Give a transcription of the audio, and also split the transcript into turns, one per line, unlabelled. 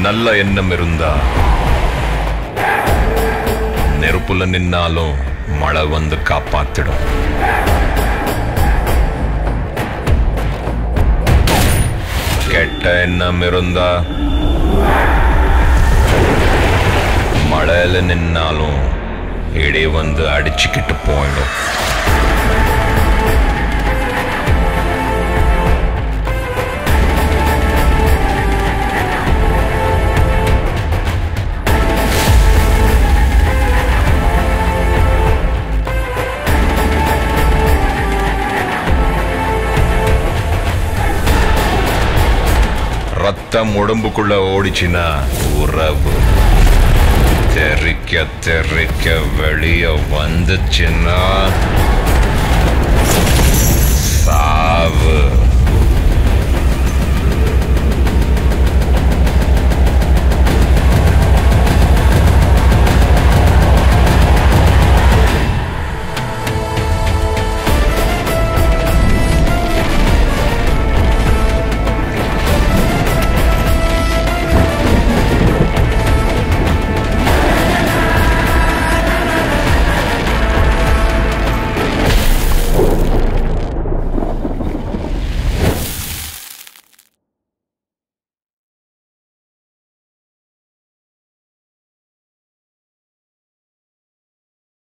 நல்ல எண்ணம் இருந்தா நெருப்புல நின்னாலும் மழை வந்து காப்பாத்திடும் கெட்ட எண்ணம் இருந்தா மழையில நின்னாலும் இடி வந்து அடிச்சுக்கிட்டு போயிடும் ரத்தம் உடம்புக்குள்ள ஓடிச்சுன்னா உறவு தெறிக்க தெறிக்க வெளிய வந்துச்சுன்னா சாவு